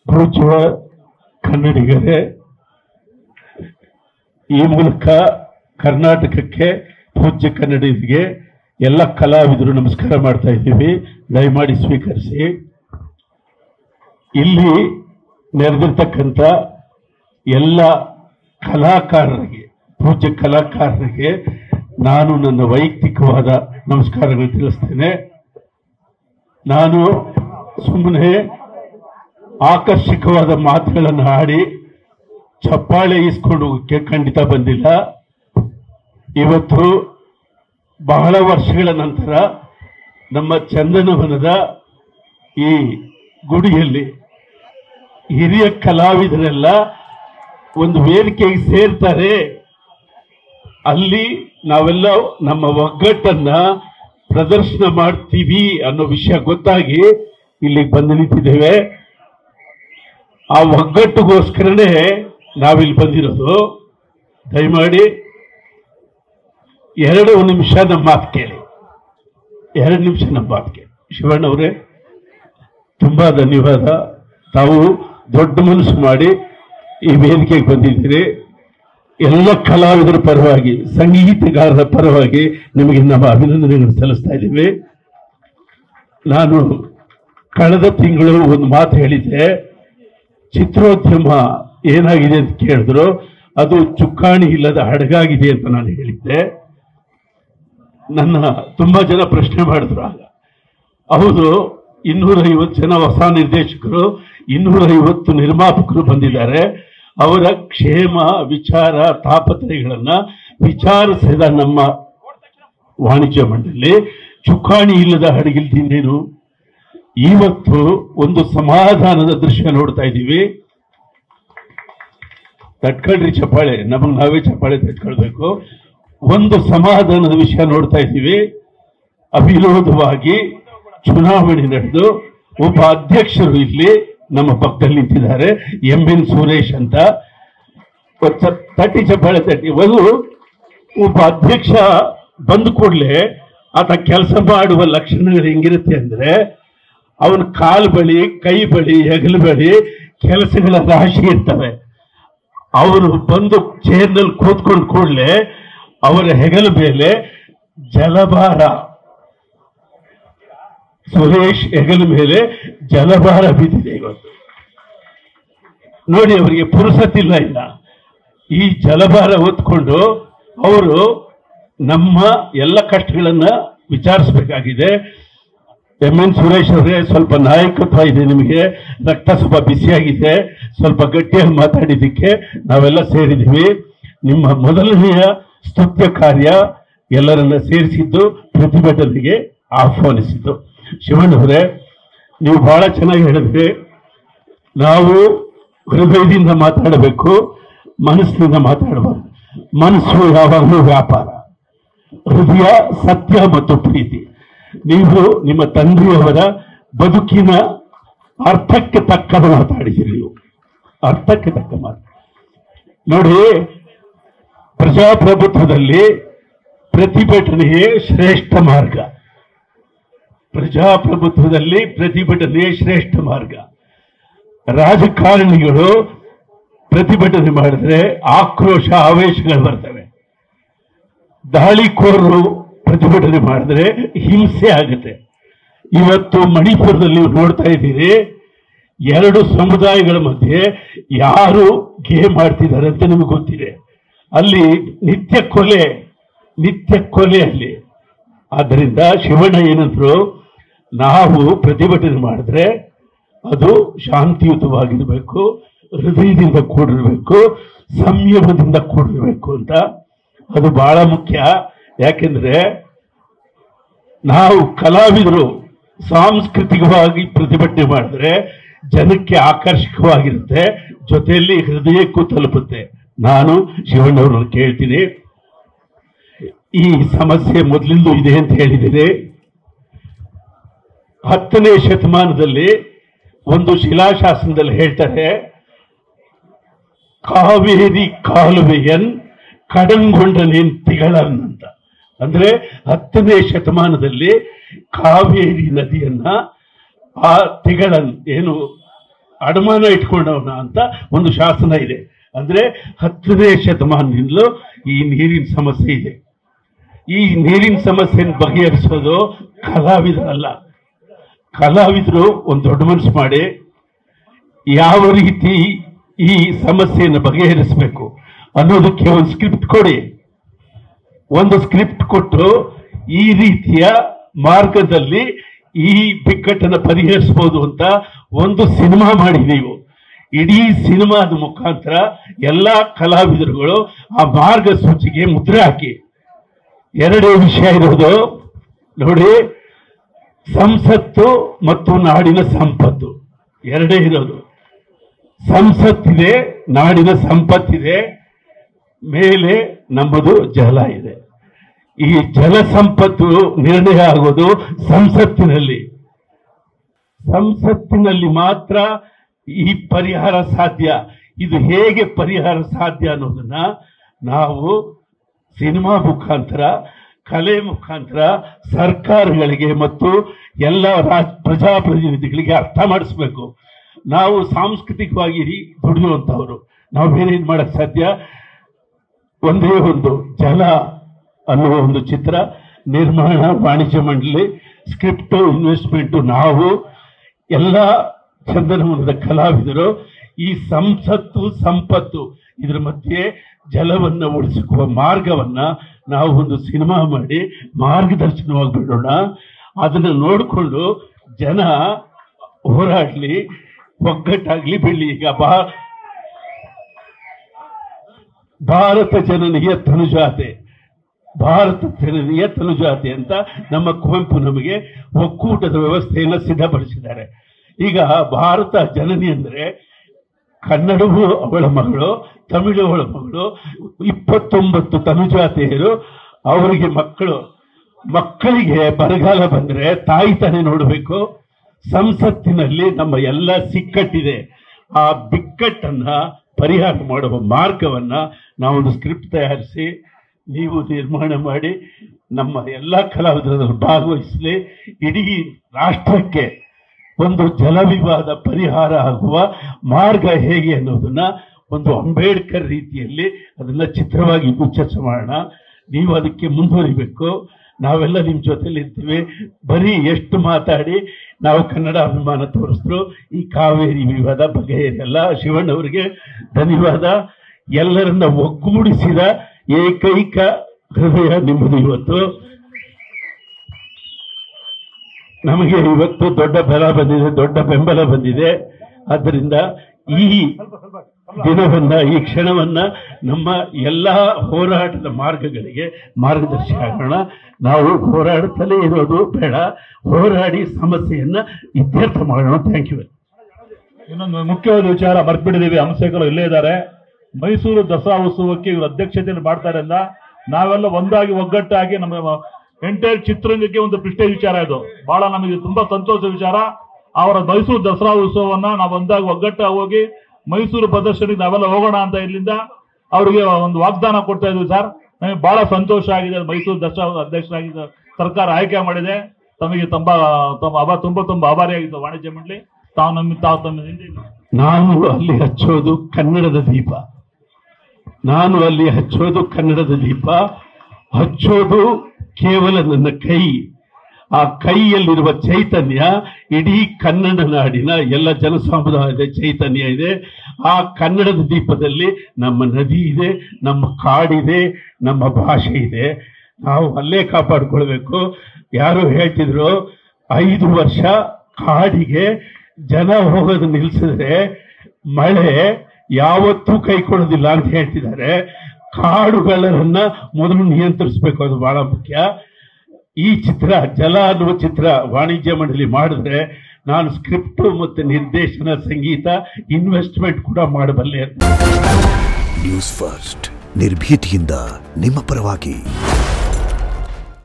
ಪೂಜ್ಯ ಕನ್ನಡಿಗರೇ ಈ ಮೂಲಕ ಕರ್ನಾಟಕಕ್ಕೆ ಪೂಜ್ಯ ಕನ್ನಡಿಗರಿಗೆ ಎಲ್ಲ ಕಲಾವಿದರು ನಮಸ್ಕಾರ ಮಾಡ್ತಾ ಇದ್ದೀವಿ ದಯಮಾಡಿ ಸ್ವೀಕರಿಸಿ ಇಲ್ಲಿ ನೆರೆದಿರ್ತಕ್ಕಂಥ ಎಲ್ಲ ಕಲಾಕಾರರಿಗೆ ಪೂಜ್ಯ ಕಲಾಕಾರರಿಗೆ ನಾನು ನನ್ನ ವೈಯಕ್ತಿಕವಾದ ನಮಸ್ಕಾರಗಳು ತಿಳಿಸ್ತೇನೆ ನಾನು ಸುಮ್ಮನೆ ಆಕರ್ಷಕವಾದ ಮಾತುಗಳನ್ನು ಆಡಿ ಚಪ್ಪಾಳೆ ಇಸ್ಕೊಂಡು ಹೋಗಕ್ಕೆ ಖಂಡಿತ ಬಂದಿಲ್ಲ ಇವತ್ತು ಬಹಳ ವರ್ಷಗಳ ನಂತರ ನಮ್ಮ ಚಂದನವನದ ಈ ಗುಡಿಯಲ್ಲಿ ಹಿರಿಯ ಕಲಾವಿದರೆಲ್ಲ ಒಂದು ವೇದಿಕೆಗೆ ಸೇರ್ತಾರೆ ಅಲ್ಲಿ ನಾವೆಲ್ಲ ನಮ್ಮ ಒಗ್ಗಟ್ಟನ್ನ ಪ್ರದರ್ಶನ ಮಾಡ್ತೀವಿ ಅನ್ನೋ ವಿಷಯ ಗೊತ್ತಾಗಿ ಇಲ್ಲಿಗೆ ಬಂದು ನಿಂತಿದ್ದೇವೆ ಆ ಒಗ್ಗಟ್ಟಿಗೋಸ್ಕರನೇ ನಾವಿಲ್ಲಿ ಬಂದಿರೋದು ದಯಮಾಡಿ ಎರಡು ನಿಮಿಷ ನಮ್ಮ ಮಾತು ಕೇಳಿ ಎರಡು ನಿಮಿಷ ನಮ್ಮ ಮಾತು ಕೇಳಿ ಶಿವಣ್ಣವರೇ ತುಂಬಾ ಧನ್ಯವಾದ ತಾವು ದೊಡ್ಡ ಮನಸ್ಸು ಮಾಡಿ ಈ ವೇದಿಕೆಗೆ ಬಂದಿದ್ದೀರಿ ಎಲ್ಲ ಕಲಾವಿದರ ಪರವಾಗಿ ಸಂಗೀತಗಾರರ ಪರವಾಗಿ ನಿಮಗೆ ನಮ್ಮ ಅಭಿನಂದನೆಗಳನ್ನು ಸಲ್ಲಿಸ್ತಾ ಇದ್ದೀವಿ ನಾನು ಕಳೆದ ತಿಂಗಳು ಒಂದು ಮಾತು ಹೇಳಿದ್ದೆ ಚಿತ್ರೋದ್ಯಮ ಏನಾಗಿದೆ ಅಂತ ಕೇಳಿದ್ರು ಅದು ಚುಕ್ಕಾಣಿ ಇಲ್ಲದ ಹಡಗಾಗಿದೆ ಅಂತ ನಾನು ಹೇಳಿದ್ದೆ ನನ್ನ ತುಂಬಾ ಜನ ಪ್ರಶ್ನೆ ಮಾಡಿದ್ರು ಆಗ ಹೌದು ಇನ್ನೂರ ಐವತ್ತು ಜನ ಹೊಸ ನಿರ್ದೇಶಕರು ಇನ್ನೂರ ಐವತ್ತು ನಿರ್ಮಾಪಕರು ಬಂದಿದ್ದಾರೆ ಅವರ ಕ್ಷೇಮ ವಿಚಾರ ತಾಪತ್ರಯಗಳನ್ನ ವಿಚಾರಿಸಿದ ನಮ್ಮ ವಾಣಿಜ್ಯ ಮಂಡಳಿ ಚುಕ್ಕಾಣಿ ಇಲ್ಲದ ಹಡಗಿಲ್ದಿನ್ನೇನು ಇವತ್ತು ಒಂದು ಸಮಾಧಾನದ ದೃಶ್ಯ ನೋಡ್ತಾ ಇದ್ದೀವಿ ತಟ್ಕೊಳ್ರಿ ಚಪ್ಪಾಳೆ ನಮಗ್ ನಾವೇ ಚಪ್ಪಾಳೆ ತಟ್ಕೊಳ್ಬೇಕು ಒಂದು ಸಮಾಧಾನದ ವಿಷಯ ನೋಡ್ತಾ ಇದ್ದೀವಿ ಅವಿರೋಧವಾಗಿ ಚುನಾವಣೆ ನಡೆದು ಒಬ್ಬ ಅಧ್ಯಕ್ಷರು ಇಲ್ಲಿ ನಮ್ಮ ಪಕ್ಕದಲ್ಲಿ ನಿಂತಿದ್ದಾರೆ ಎಂ ಎನ್ ಸುರೇಶ್ ಅಂತ ಒಂದ್ ಸ್ವಲ್ಪ ತಟ್ಟಿ ಚಪ್ಪಾಳೆ ತಟ್ಟಿ ಒಂದು ಒಬ್ಬ ಅಧ್ಯಕ್ಷ ಬಂದ ಕೂಡಲೇ ಆತ ಕೆಲಸ ಮಾಡುವ ಲಕ್ಷಣಗಳು ಹೆಂಗಿರುತ್ತೆ ಅಂದ್ರೆ ಅವನ ಕಾಲು ಬಳಿ ಕೈ ಬಳಿ ಹೆಗಲು ಬಳಿ ಕೆಲಸಗಳ ರಾಶಿ ಇರ್ತವೆ ಅವರು ಬಂದು ಚೇರ್ನಲ್ಲಿ ಕೂತ್ಕೊಂಡು ಕೂಡಲೇ ಅವರ ಹೆಗಲ ಮೇಲೆ ಜಲಭಾರ ಸುರೇಶ್ ಹೆಗಲ ಮೇಲೆ ಜಲಭಾರ ಬಿದ್ದಿದೆ ಇವತ್ತು ನೋಡಿ ಅವರಿಗೆ ಪುರುಸತ್ತಿಲ್ಲ ಇಲ್ಲ ಈ ಜಲಭಾರ ಹೊತ್ಕೊಂಡು ಅವರು ನಮ್ಮ ಎಲ್ಲ ಕಷ್ಟಗಳನ್ನ ವಿಚಾರಿಸಬೇಕಾಗಿದೆ ಎಂ ಎನ್ ಸುರೇಶ್ ಅವರೇ ಸ್ವಲ್ಪ ನಾಯಕತ್ವ ಇದೆ ನಿಮಗೆ ರಕ್ತ ಸ್ವಲ್ಪ ಬಿಸಿಯಾಗಿದೆ ಸ್ವಲ್ಪ ಗಟ್ಟಿಯಾಗಿ ಮಾತಾಡಿದ್ದಕ್ಕೆ ನಾವೆಲ್ಲ ಸೇರಿದ್ದೀವಿ ನಿಮ್ಮ ಮೊದಲನೆಯ ಸ್ತುತ್ಯ ಕಾರ್ಯ ಎಲ್ಲರನ್ನ ಸೇರಿಸಿದ್ದು ಪ್ರತಿಭಟನೆಗೆ ಆಹ್ವಾನಿಸಿದ್ದು ಶಿವಣ್ಣವರೇ ನೀವು ಬಹಳ ಚೆನ್ನಾಗಿ ಹೇಳಿದ್ರಿ ನಾವು ಹೃದಯದಿಂದ ಮಾತಾಡಬೇಕು ಮನಸ್ಸಿನಿಂದ ಮಾತಾಡಬಾರ್ದು ಮನಸ್ಸು ಯಾವಾಗಲೂ ವ್ಯಾಪಾರ ಹೃದಯ ಸತ್ಯ ಮತ್ತು ಪ್ರೀತಿ ನೀವು ನಿಮ್ಮ ತಂದೆಯವರ ಬದುಕಿನ ಅರ್ಥಕ್ಕೆ ತಕ್ಕ ಮಾತಾಡಿದ್ದೀರಿ ನೀವು ಅರ್ಥಕ್ಕೆ ತಕ್ಕ ಮಾತು ನೋಡಿ ಪ್ರಜಾಪ್ರಭುತ್ವದಲ್ಲಿ ಪ್ರತಿಭಟನೆಯೇ ಶ್ರೇಷ್ಠ ಮಾರ್ಗ ಪ್ರಜಾಪ್ರಭುತ್ವದಲ್ಲಿ ಪ್ರತಿಭಟನೆಯೇ ಶ್ರೇಷ್ಠ ಮಾರ್ಗ ರಾಜಕಾರಣಿಗಳು ಪ್ರತಿಭಟನೆ ಮಾಡಿದ್ರೆ ಆಕ್ರೋಶ ಆವೇಶಗಳು ಬರ್ತವೆ ದಾಳಿಕೋರರು ಪ್ರತಿಭಟನೆ ಮಾಡಿದ್ರೆ ಹಿಂಸೆ ಆಗುತ್ತೆ ಇವತ್ತು ಮಣಿಪುರದಲ್ಲಿ ನೀವು ನೋಡ್ತಾ ಇದ್ದೀರಿ ಎರಡು ಸಮುದಾಯಗಳ ಮಧ್ಯೆ ಯಾರು ಗೇಮ್ ಮಾಡ್ತಿದ್ದಾರೆ ಅಂತ ನಿಮಗೆ ಗೊತ್ತಿದೆ ಅಲ್ಲಿ ನಿತ್ಯ ಕೊಲೆ ನಿತ್ಯ ಕೊಲೆ ಅಲ್ಲಿ ಆದ್ದರಿಂದ ಶಿವಣ್ಣ ಏನಂದ್ರು ನಾವು ಪ್ರತಿಭಟನೆ ಮಾಡಿದ್ರೆ ಅದು ಶಾಂತಿಯುತವಾಗಿರಬೇಕು ಹೃದಯದಿಂದ ಕೂಡಿರ್ಬೇಕು ಸಂಯಮದಿಂದ ಕೂಡಿರ್ಬೇಕು ಅಂತ ಅದು ಬಹಳ ಮುಖ್ಯ ಯಾಕೆಂದ್ರೆ ನಾವು ಕಲಾವಿದರು ಸಾಂಸ್ಕೃತಿಕವಾಗಿ ಪ್ರತಿಭಟನೆ ಮಾಡಿದ್ರೆ ಜನಕ್ಕೆ ಆಕರ್ಷಕವಾಗಿರುತ್ತೆ ಜೊತೆಯಲ್ಲಿ ಹೃದಯಕ್ಕೂ ತಲುಪುತ್ತೆ ನಾನು ಶಿವಣ್ಣವ್ರನ್ನ ಕೇಳ್ತೀನಿ ಈ ಸಮಸ್ಯೆ ಮೊದಲಿಂದ ಇದೆ ಅಂತ ಹೇಳಿದ್ದೀನಿ ಹತ್ತನೇ ಶತಮಾನದಲ್ಲಿ ಒಂದು ಶಿಲಾಶಾಸನದಲ್ಲಿ ಹೇಳ್ತಾರೆ ಕಾವೇರಿ ಕಾಲುವೆಯನ್ ಕಡಂಗೊಂಡನೇನ್ ತಿಗಳನ್ ಅಂತ ಅಂದ್ರೆ ಹತ್ತನೇ ಶತಮಾನದಲ್ಲಿ ಕಾವೇರಿ ನದಿಯನ್ನ ಆ ತಿಗಳನ್ ಏನು ಅಡಮಾನ ಇಟ್ಕೊಂಡವನ ಅಂತ ಒಂದು ಶಾಸನ ಇದೆ ಅಂದ್ರೆ ಹತ್ತನೇ ಶತಮಾನದಿಂದಲೂ ಈ ನೀರಿನ ಸಮಸ್ಯೆ ಇದೆ ಈ ನೀರಿನ ಸಮಸ್ಯೆಯನ್ನು ಬಗೆಹರಿಸೋದು ಕಲಾವಿದರಲ್ಲ ಕಲಾವಿದರು ಒಂದು ದೊಡ್ಡ ಮನಸ್ಸು ಮಾಡಿ ಯಾವ ರೀತಿ ಈ ಸಮಸ್ಯೆಯನ್ನು ಬಗೆಹರಿಸಬೇಕು ಅನ್ನೋದಕ್ಕೆ ಒಂದು ಸ್ಕ್ರಿಪ್ಟ್ ಕೊಡಿ ಒಂದು ಸ್ಕ್ರಿಪ್ಟ್ ಕೊಟ್ಟು ಈ ರೀತಿಯ ಮಾರ್ಗದಲ್ಲಿ ಈ ಬಿಕ್ಕಟ್ಟನ್ನು ಪರಿಹರಿಸಬಹುದು ಅಂತ ಒಂದು ಸಿನಿಮಾ ಮಾಡಿ ನೀವು ಇಡೀ ಸಿನಿಮಾದ ಮುಖಾಂತರ ಎಲ್ಲಾ ಕಲಾವಿದರುಗಳು ಆ ಮಾರ್ಗಸೂಚಿಗೆ ಮುದ್ರೆ ಹಾಕಿ ಎರಡೇ ವಿಷಯ ಇರೋದು ನೋಡಿ ಸಂಸತ್ತು ಮತ್ತು ನಾಡಿನ ಸಂಪತ್ತು ಎರಡೇ ಇರೋದು ಸಂಸತ್ತಿದೆ ನಾಡಿನ ಸಂಪತ್ತಿದೆ ಮೇಲೆ ನಮ್ಮದು ಜಲ ಇದೆ ಈ ಜಲ ಸಂಪತ್ತು ನಿರ್ಣಯ ಆಗೋದು ಸಂಸತ್ತಿನಲ್ಲಿ ಸಂಸತ್ತಿನಲ್ಲಿ ಮಾತ್ರ ಈ ಪರಿಹಾರ ಸಾಧ್ಯ ಇದು ಹೇಗೆ ಪರಿಹಾರ ಸಾಧ್ಯ ಅನ್ನೋದನ್ನ ನಾವು ಸಿನಿಮಾ ಮುಖಾಂತರ ಕಲೆ ಮುಖಾಂತರ ಸರ್ಕಾರಗಳಿಗೆ ಮತ್ತು ಎಲ್ಲ ರಾಜ್ ಪ್ರಜಾಪ್ರತಿನಿಧಿಗಳಿಗೆ ಅರ್ಥ ಮಾಡಿಸ್ಬೇಕು ನಾವು ಸಾಂಸ್ಕೃತಿಕವಾಗಿ ದುಡಿಯುವಂತವರು ನಾವು ಬೇರೇನ್ ಮಾಡಕ್ ಸಾಧ್ಯ ಒಂದೇ ಒಂದು ಜಲ ಅನ್ನುವ ಒಂದು ಚಿತ್ರ ನಿರ್ಮಾಣ ವಾಣಿಜ್ಯ ಮಂಡಳಿ ಸ್ಕ್ರಿಪ್ಟ್ ಇನ್ವೆಸ್ಟ್ಮೆಂಟ್ ನಾವು ಎಲ್ಲ ಚಂದನವನದ ಕಲಾವಿದರು ಈ ಸಂಸತ್ತು ಸಂಪತ್ತು ಇದರ ಮಧ್ಯೆ ಜಲವನ್ನ ಉಳಿಸಿಕೊಳ್ಳುವ ಮಾರ್ಗವನ್ನ ನಾವು ಒಂದು ಸಿನಿಮಾ ಮಾಡಿ ಮಾರ್ಗದರ್ಶನವಾಗಿ ಬಿಡೋಣ ಅದನ್ನ ನೋಡಿಕೊಂಡು ಜನ ಹೋರಾಡ್ಲಿ ಒಗ್ಗಟ್ಟಾಗ್ಲಿ ಬೆಳ್ಳಿ ಈಗ ಬಾ ಭಾರತ ಜನನಿಗೆ ತನುಜಾತೆ ಭಾರತ ಜನನಿಗೆ ತನುಜಾತೆ ಅಂತ ನಮ್ಮ ಕುವೆಂಪು ನಮಗೆ ಒಕ್ಕೂಟದ ವ್ಯವಸ್ಥೆಯನ್ನು ಸಿದ್ಧಪಡಿಸಿದ್ದಾರೆ ಈಗ ಭಾರತ ಜನನಿ ಅಂದ್ರೆ ಕನ್ನಡವು ಅವಳ ಮಗಳು ತಮಿಳು ಅವಳ ಮಗಳು ಇಪ್ಪತ್ತೊಂಬತ್ತು ತನುಜಾತೆಯರು ಅವರಿಗೆ ಮಕ್ಕಳು ಮಕ್ಕಳಿಗೆ ಬರಗಾಲ ಬಂದ್ರೆ ತಾಯಿ ತಾನೇ ನೋಡಬೇಕು ಸಂಸತ್ತಿನಲ್ಲಿ ನಮ್ಮ ಎಲ್ಲ ಸಿಕ್ಕಟ್ಟಿದೆ ಆ ಬಿಕ್ಕಟ್ಟನ್ನ ಪರಿಹಾರ ಮಾಡುವ ಮಾರ್ಗವನ್ನ ನಾವೊಂದು ಸ್ಕ್ರಿಪ್ಟ್ ತಯಾರಿಸಿ ನೀವು ನಿರ್ಮಾಣ ಮಾಡಿ ನಮ್ಮ ಎಲ್ಲ ಕಲಾವಿದರಲ್ಲಿ ಭಾಗವಹಿಸಲಿ ಇಡೀ ರಾಷ್ಟ್ರಕ್ಕೆ ಒಂದು ಜಲ ವಿವಾದ ಪರಿಹಾರ ಆಗುವ ಮಾರ್ಗ ಹೇಗೆ ಅನ್ನೋದನ್ನ ಒಂದು ಅಂಬೇಡ್ಕರ್ ರೀತಿಯಲ್ಲಿ ಅದನ್ನ ಚಿತ್ರವಾಗಿ ಚರ್ಚೆ ಮಾಡೋಣ ನೀವು ಅದಕ್ಕೆ ಮುಂದುವರಿಬೇಕು ನಾವೆಲ್ಲ ನಿಮ್ಮ ಜೊತೆಲಿ ಇರ್ತೀವಿ ಬರೀ ಎಷ್ಟು ಮಾತಾಡಿ ನಾವು ಕನ್ನಡ ಅಭಿಮಾನ ತೋರಿಸಿದ್ರು ಈ ಕಾವೇರಿ ವಿವಾದ ಬಗೆಹರಿಯಲ್ಲ ಶಿವಣ್ಣವರಿಗೆ ಧನ್ಯವಾದ ಎಲ್ಲರನ್ನ ಒಗ್ಗೂಡಿಸಿದ ಏಕೈಕ ಹೃದಯ ನಿಮ್ಮದು ಇವತ್ತು ನಮಗೆ ಇವತ್ತು ದೊಡ್ಡ ಬಲ ಬಂದಿದೆ ದೊಡ್ಡ ಬೆಂಬಲ ಬಂದಿದೆ ಆದ್ದರಿಂದ ಈ ದಿನವನ್ನ ಈ ಕ್ಷಣವನ್ನ ನಮ್ಮ ಎಲ್ಲ ಹೋರಾಟದ ಮಾರ್ಗಗಳಿಗೆ ಮಾರ್ಗದರ್ಶಿ ಆಗೋಣ ನಾವು ಹೋರಾಡುತ್ತಲೇ ಇರೋದು ಬೇಡ ಹೋರಾಡಿ ಸಮಸ್ಯೆಯನ್ನ ಇತ್ಯರ್ಥ ಮಾಡೋಣ ಥ್ಯಾಂಕ್ ಯು ಇನ್ನೊಂದು ಮುಖ್ಯವಾದ ವಿಚಾರ ಮರ್ತ್ಬಿಟ್ಟಿದೀವಿ ಅಂಶಗಳು ಇಲ್ಲೇ ಇದ್ದಾರೆ ಮೈಸೂರು ದಸರಾ ಉತ್ಸವಕ್ಕೆ ಇವರು ಅಧ್ಯಕ್ಷತೆಯನ್ನು ಮಾಡ್ತಾರೆ ಅಂತ ನಾವೆಲ್ಲ ಒಂದಾಗಿ ಒಗ್ಗಟ್ಟಾಗಿ ನಮ್ಮ ಎಂಟೈರ್ ಚಿತ್ರರಂಗಕ್ಕೆ ಒಂದು ಪ್ರಿಸ್ಟೇಜ್ ವಿಚಾರ ಇದು ಬಹಳ ನಮಗೆ ತುಂಬಾ ಸಂತೋಷ ವಿಚಾರ ಅವರ ಮೈಸೂರು ದಸರಾ ಉತ್ಸವವನ್ನ ನಾವು ಒಂದಾಗಿ ಒಗ್ಗಟ್ಟಾಗಿ ಹೋಗಿ ಮೈಸೂರು ಪ್ರದರ್ಶನಕ್ಕೆ ನಾವೆಲ್ಲ ಹೋಗೋಣ ಅಂತ ಇಲ್ಲಿಂದ ಅವರಿಗೆ ಒಂದು ವಾಗ್ದಾನ ಕೊಡ್ತಾ ಇದ್ವಿ ಸರ್ ನಮಗೆ ಬಹಳ ಸಂತೋಷ ಆಗಿದೆ ಮೈಸೂರು ದಸರಾ ಅಧ್ಯಕ್ಷರಾಗಿ ಸರ್ಕಾರ ಆಯ್ಕೆ ಮಾಡಿದೆ ತಮಗೆ ತುಂಬಾ ತಮ್ಮ ಅಭಾ ತುಂಬಾ ತುಂಬಾ ಆಭಾರಿಯಾಗಿತ್ತು ವಾಣಿಜ್ಯ ಮಂಡಳಿ ತಾವು ನಮ್ಮ ತಾವು ತಮ್ಮ ಹಿಂದೆ ನಾನು ಅಲ್ಲಿ ಹಚ್ಚೋದು ಕನ್ನಡದ ದೀಪ ನಾನು ಅಲ್ಲಿ ಹಚ್ಚೋದು ಕನ್ನಡದ ದೀಪ ಹಚ್ಚೋದು ಕೇವಲ ನನ್ನ ಕೈ ಆ ಕೈಯಲ್ಲಿರುವ ಚೈತನ್ಯ ಇಡೀ ಕನ್ನಡ ನಾಡಿನ ಎಲ್ಲ ಜನಸಮುದಾಯದ ಚೈತನ್ಯ ಇದೆ ಆ ಕನ್ನಡದ ದೀಪದಲ್ಲಿ ನಮ್ಮ ನದಿ ಇದೆ ನಮ್ಮ ಕಾಡಿದೆ ನಮ್ಮ ಭಾಷೆ ಇದೆ ನಾವು ಅಲ್ಲೇ ಕಾಪಾಡ್ಕೊಳ್ಬೇಕು ಯಾರು ಹೇಳ್ತಿದ್ರು ಐದು ವರ್ಷ ಕಾಡಿಗೆ ಜನ ಹೋಗೋದು ನಿಲ್ಸಿದ್ರೆ ಮಳೆ ಯಾವತ್ತೂ ಕೈ ಕೊಡೋದಿಲ್ಲ ಅಂತ ಹೇಳ್ತಿದ್ದಾರೆ ಕಾಡುಗಳನ್ನ ಮೊದಲು ನಿಯಂತ್ರಿಸಬೇಕು ಅದು ಬಹಳ ಮುಖ್ಯ ಈ ಚಿತ್ರ ಜಲ ಅನ್ನುವ ಚಿತ್ರ ವಾಣಿಜ್ಯ ಮಂಡಳಿ ಮಾಡಿದ್ರೆ ನಾನು ಸ್ಕ್ರಿಪ್ಟ್ ಮತ್ತು ನಿರ್ದೇಶನ ಸಂಗೀತ ಇನ್ವೆಸ್ಟ್ಮೆಂಟ್ ಕೂಡ ಮಾಡಬಲ್ಲೆ ಅಂತ ನ್ಯೂಸ್ ಫಸ್ಟ್ ನಿರ್ಭೀತಿಯಿಂದ ನಿಮ್ಮ ಪರವಾಗಿ